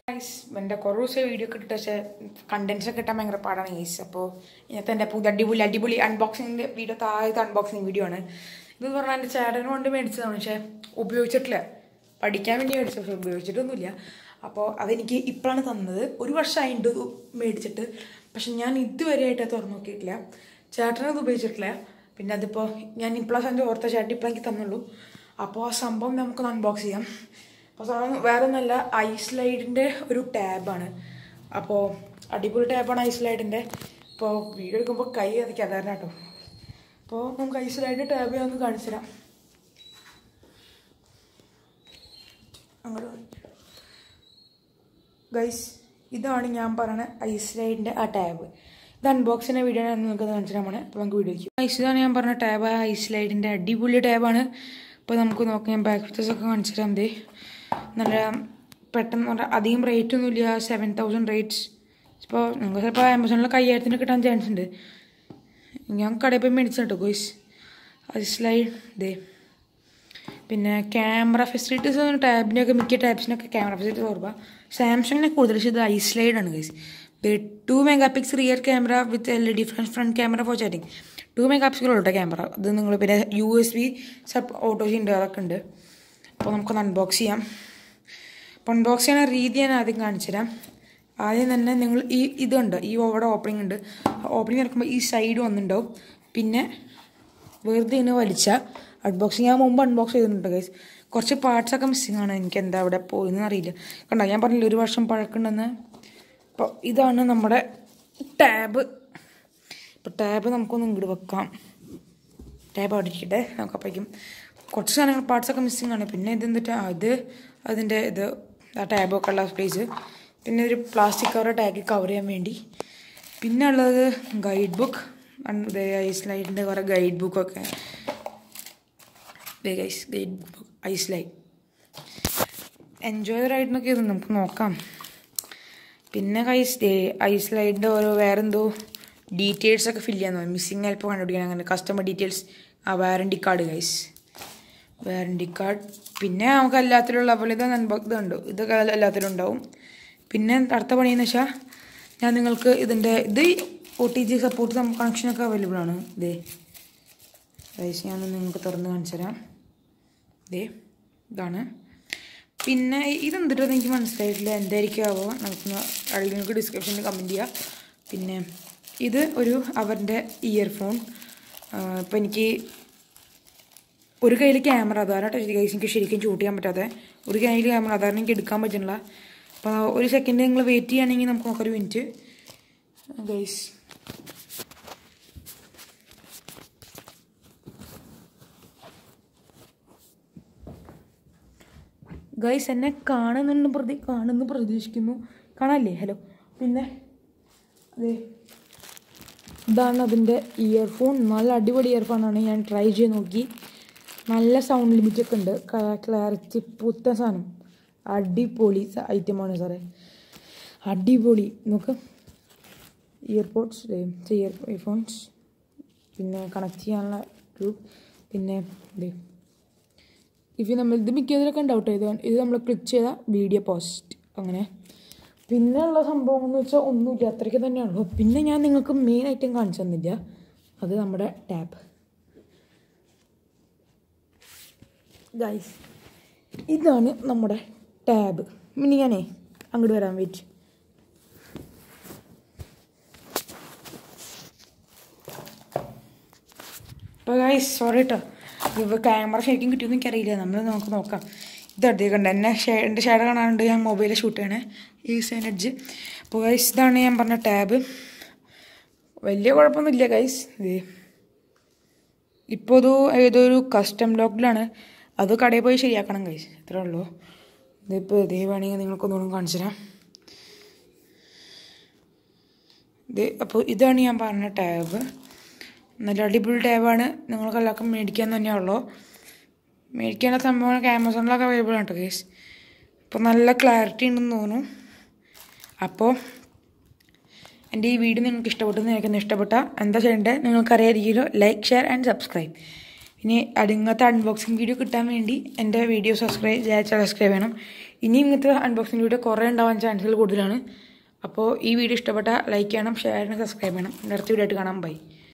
guys എൻ്റെ കുറേ ദിവസം വീഡിയോ ഒക്കെ ഇട്ടിട്ട് പക്ഷേ കണ്ടൻസ് ഒക്കെ കിട്ടാൻ ഭയങ്കര പാടാണ് ഗൈസ് അപ്പോൾ ഇന്നത്തെ എൻ്റെ പുതിയ അടിപൊളി അടിപൊളി അൺബോക്സിങ്ങിൻ്റെ വീഡിയോ താഴത്തെ അൺബോക്സിങ് വീഡിയോ ആണ് ഇതെന്ന് പറഞ്ഞാൽ എൻ്റെ ചേട്ടന് കൊണ്ട് മേടിച്ചതാണ് പക്ഷേ ഉപയോഗിച്ചിട്ടില്ല പഠിക്കാൻ വേണ്ടി മേടിച്ചത് പക്ഷേ ഉപയോഗിച്ചിട്ടൊന്നുമില്ല അപ്പോൾ അതെനിക്ക് ഇപ്പോഴാണ് തന്നത് ഒരു വർഷമായിട്ട് ഇത് മേടിച്ചിട്ട് പക്ഷെ ഞാൻ ഇതുവരെയായിട്ട് അത് തുറന്നു നോക്കിയിട്ടില്ല ചേട്ടനത് ഉപയോഗിച്ചിട്ടില്ല പിന്നെ അതിപ്പോൾ ഞാൻ ഇപ്പോഴാണ് എൻ്റെ ഓർത്ത ചേട്ടൻ ഇപ്പോൾ എനിക്ക് തന്നുള്ളൂ അപ്പോൾ ആ സംഭവം നമുക്കൊന്ന് അൺബോക്സ് ചെയ്യാം അപ്പോൾ സാധനം വേറെ ഒന്നല്ല ഐസ്ലൈഡിൻ്റെ ഒരു ടാബാണ് അപ്പോൾ അടിപൊളി ടാബാണ് ഐസ്ലൈഡിൻ്റെ ഇപ്പോൾ വീഡിയോ എടുക്കുമ്പോൾ കൈ അതൊക്കെ അതാരണം കേട്ടോ അപ്പോൾ നമുക്ക് ഐസ്ലൈഡിൻ്റെ ടാബ് ഞാൻ ഒന്ന് കാണിച്ചു തരാം അങ്ങോട്ട് ഗൈസ് ഇതാണ് ഞാൻ പറയുന്ന ഐസ്ലൈഡിൻ്റെ ആ ടാബ് ഇത് അൺബോക്സിൻ്റെ വീഡിയോ ആണ് നിങ്ങൾക്ക് കാണിച്ചു തരാമാണ് അപ്പോൾ നമുക്ക് വീഡിയോ ഗൈസ് ഇതാണ് ഞാൻ പറഞ്ഞ ടാബ് ആ ഐസ്ലൈഡിൻ്റെ അടിപൊളി ടാബാണ് ഇപ്പോൾ നമുക്ക് നോക്കാം ഞാൻ ബാക്ക് ഫീച്ചേഴ്സ് ഒക്കെ കാണിച്ചു തരാം ദേ നല്ല പെട്ടെന്ന് പറഞ്ഞാൽ അധികം റേറ്റ് ഒന്നുമില്ല സെവൻ തൗസൻഡ് റേറ്റ്സ് ഇപ്പോൾ നിങ്ങൾക്ക് ചിലപ്പോൾ ആമസോണിലൊക്കെ അയ്യായിരത്തിന് കിട്ടാൻ ചാൻസ് ഉണ്ട് ഞാൻ കടയിൽ പോയി മേടിച്ചു കേട്ടോ ഗോയ്സ് ഐസ്ലൈഡ് ദേ പിന്നെ ക്യാമറ ഫെസിലിറ്റീസ് ടാബിനൊക്കെ മിക്ക ടാബ്സിനൊക്കെ ക്യാമറ ഫെസിലിറ്റീസ് ഓർമ്മ സാംസങ്ങിനെ കൂടുതൽ പക്ഷേ ഇത് ഐസ്ലൈഡ് ആണ് guys two megapixel rear camera with L E D front front camera for chatting two megapixel ഉള്ള ക്യാമറ അത് നിങ്ങൾ പിന്നെ യു എസ് ബി സബ് ഓട്ടോസ് ഉണ്ട് അതൊക്കെ ഉണ്ട് അപ്പോൾ നമുക്കൊന്ന് അൺബോക്സ് ചെയ്യാം അപ്പോൾ അൺബോക്സ് ചെയ്യുന്ന രീതി ഞാൻ ആദ്യം കാണിച്ചു തരാം ആദ്യം തന്നെ നിങ്ങൾ ഈ ഇതുണ്ട് ഈ ഓവയുടെ ഓപ്പണിംഗ് ഉണ്ട് ഓപ്പണിംഗ് നടക്കുമ്പോൾ ഈ സൈഡ് വന്നിട്ടുണ്ടാവും പിന്നെ വെറുതെ ഇങ്ങനെ വലിച്ച അൺബോക്സിങ് ഞാൻ മുമ്പ് അൺബോക്സ് ചെയ്തിട്ടുണ്ട് ഗൈസ് കുറച്ച് പാർട്സൊക്കെ മിസ്സിങ് ആണ് എനിക്ക് എന്താ അവിടെ പോയെന്ന് അറിയില്ല കണ്ടോ ഞാൻ പറഞ്ഞില്ല ഒരു വർഷം പഴക്കമുണ്ടെന്ന് അപ്പോൾ ഇതാണ് നമ്മുടെ ടാബ് ഇപ്പോൾ ടാബ് നമുക്കൊന്ന് ഇങ്ങോട്ട് വെക്കാം ടാബ് അവിടെ ഇരിക്കട്ടെ നമുക്കപ്പോഴേക്കും കുറച്ച് സാധനങ്ങൾ പാർട്സൊക്കെ മിസ്സിങ് ആണ് പിന്നെ ഇത് എന്നിട്ട് അത് അതിൻ്റെ ഇത് ആ ടാബൊക്കെ ഉള്ള സ്പേസ് പിന്നെ ഒരു പ്ലാസ്റ്റിക് കവർ ടാഗ് കവർ ചെയ്യാൻ വേണ്ടി പിന്നെ ഉള്ളത് ഗൈഡ് ബുക്ക് ഐസ്ലൈഡിൻ്റെ കുറേ ഗൈഡ് ബുക്കൊക്കെ ഗൈസ് ഗൈഡ് ബുക്ക് ഐസ്ലൈഡ് എൻജോയ് റൈഡിനൊക്കെ ഇത് നമുക്ക് നോക്കാം പിന്നെ കൈസ് ഐസ്ലൈഡിൻ്റെ ഓരോ വേറെന്തോ ഡീറ്റെയിൽസ് ഒക്കെ ഫില്ല് ചെയ്യാൻ മിസ്സിങ് ഹെൽപ്പ് കണ്ടുപിടിക്കാൻ അങ്ങനെ കസ്റ്റമർ ഡീറ്റെയിൽസ് ആ warranty card guys warranty card പിന്നെ നമുക്ക് എല്ലാത്തിലുള്ള പോലെ ഇത് ഇതുണ്ട് ഇതൊക്കെ എല്ലാത്തിലും ഉണ്ടാവും പിന്നെ അടുത്ത പണിയെന്ന് വെച്ചാൽ ഞാൻ നിങ്ങൾക്ക് ഇതിൻ്റെ ഇത് ഒ ടി ജി സപ്പോർട്ട് നമുക്ക് കണക്ഷനൊക്കെ അവൈലബിൾ ആണ് ഇതേ ഗൈസ് ഞാൻ നിങ്ങൾക്ക് തുറന്ന് കാണിച്ചു തരാം ഇതേ ഇതാണ് പിന്നെ ഇതെന്തിട്ടെന്ന് എനിക്ക് മനസ്സിലായിട്ടില്ല എന്തായിരിക്കാവോ നമുക്ക് അടിയിൽ നിങ്ങൾക്ക് ഡിസ്ക്രിപ്ഷനിൽ കമൻറ്റ് ചെയ്യാം പിന്നെ ഇത് ഒരു അവരുടെ ഇയർഫോൺ ഇപ്പം എനിക്ക് ഒരു കയ്യിൽ ക്യാമറ അതാണ് കേട്ടോ ഗൈസ് എനിക്ക് ശരിക്കും ഷൂട്ട് ചെയ്യാൻ പറ്റാതെ ഒരു കയ്യിൽ ക്യാമറ അതാണ് എനിക്ക് എടുക്കാൻ പറ്റുന്നില്ല അപ്പോൾ ഒരു സെക്കൻഡ് നിങ്ങൾ വെയിറ്റ് ചെയ്യുകയാണെങ്കിൽ നമുക്ക് നോക്കാം ഒരു മിനിറ്റ് ഗൈസ് ഗൈസ് എന്നെ കാണുന്നുണ്ട് പ്രതി കാണുന്നു പ്രതീക്ഷിക്കുന്നു കാണാല്ലേ ഹലോ പിന്നെ അതെ ഇതാണ് അതിൻ്റെ ഇയർഫോൺ നല്ല അടിപൊളി ഇയർഫോണാണ് ഞാൻ ട്രൈ ചെയ്ത് നോക്കി നല്ല സൗണ്ട് ലിമിറ്റ് ഒക്കെ ഉണ്ട് ക്ലാരിറ്റി പുത്ത സാധനം അടിപൊളി ഐറ്റമാണ് സാറേ അടിപൊളി നോക്ക് ഇയർപോഡ്സ് ഇയർ ഇയർഫോൺസ് പിന്നെ കണക്ട് ചെയ്യാനുള്ള ട്യൂബ് പിന്നെ ഇത് ഇഫ് നമ്മൾ ഇത് മിക്കതിലൊക്കെ ഉണ്ടാവും ഇത് ഇത് നമ്മൾ ക്ലിക്ക് ചെയ്ത വീഡിയോ പോസ്റ്റ് അങ്ങനെ പിന്നെ ഉള്ള സംഭവം എന്ന് വെച്ചാൽ ഒന്നുമില്ല അത്രയ്ക്ക് തന്നെയുള്ളൂ പിന്നെ ഞാൻ നിങ്ങൾക്ക് മെയിൻ ഐറ്റം കാണിച്ചു തന്നില്ല അത് നമ്മുടെ ടാബ് ഗൈസ് ഇതാണ് നമ്മുടെ ടാബ് ഇനി ഞാനേ അങ്ങോട്ട് വരാൻ വെയിറ്റ് അപ്പോൾ ഗൈസ് സോറി കേട്ടോ ഇപ്പോൾ ക്യാമറ ശരിക്കും കിട്ടിയെന്ന് എനിക്കറിയില്ല നമ്മൾ നമുക്ക് നോക്കാം ഇതടുത്തേ കണ്ട എന്നെ ഷേ എൻ്റെ ഷേഡ് കാണാനുണ്ട് ഞാൻ മൊബൈലിൽ ഷൂട്ട് ചെയ്യണേ ഈ സൈൻ എഡ്ജ് അപ്പോൾ ഗൈസ് ഇതാണ് ഞാൻ പറഞ്ഞ ടാബ് വലിയ കുഴപ്പമൊന്നുമില്ല ഗൈസ് ഇത് ഇപ്പോൾ ഇത് ഏതൊരു കസ്റ്റം ലോക്കിലാണ് അത് കടയിൽ പോയി ശരിയാക്കണം ഗൈസ് ഇത്രേ ഉള്ളൂ ഇതിപ്പോൾ ഇതേ വേണമെങ്കിൽ നിങ്ങൾക്കൊന്നുകൂടെ കാണിച്ചു തരാം ഇത് അപ്പോൾ ഇതാണ് ഞാൻ പറഞ്ഞ ടാബ് നല്ല അടിപൊളി ടാബാണ് നിങ്ങൾക്ക് എല്ലാവർക്കും മേടിക്കാൻ തന്നെയുള്ളൂ മേടിക്കാനുള്ള സംഭവങ്ങളൊക്കെ ആമസോണിലൊക്കെ അവൈലബിൾ ആണ് കേട്ടോ കേസ് അപ്പോൾ നല്ല ക്ലാരിറ്റി ഉണ്ടെന്ന് തോന്നുന്നു അപ്പോൾ എൻ്റെ ഈ വീഡിയോ നിങ്ങൾക്ക് ഇഷ്ടപ്പെട്ടെന്ന് എനിക്കൊന്ന് ഇഷ്ടപ്പെട്ട എന്താ ചെയ്യേണ്ടത് നിങ്ങൾക്കറിയാതിരിക്കുമല്ലോ ലൈക്ക് ഷെയർ ആൻഡ് സബ്സ്ക്രൈബ് ഇനി അത് ഇങ്ങനത്തെ അൺബോക്സിങ് വീഡിയോ കിട്ടാൻ വേണ്ടി എൻ്റെ വീഡിയോ സബ്സ്ക്രൈബ് സബ്സ്ക്രൈബ് ചെയ്യണം ഇനി ഇങ്ങനത്തെ അൺബോക്സിങ് വീഡിയോ കുറേ ഉണ്ടാവാൻ ചാൻസുകൾ കൂടുതലാണ് അപ്പോൾ ഈ വീഡിയോ ഇഷ്ടപ്പെട്ടാൽ ലൈക്ക് ചെയ്യണം ഷെയർ ചെയ്യണം സബ്സ്ക്രൈബ് ചെയ്യണം അടുത്ത വീഡിയോ ആയിട്ട് കാണാം ബൈ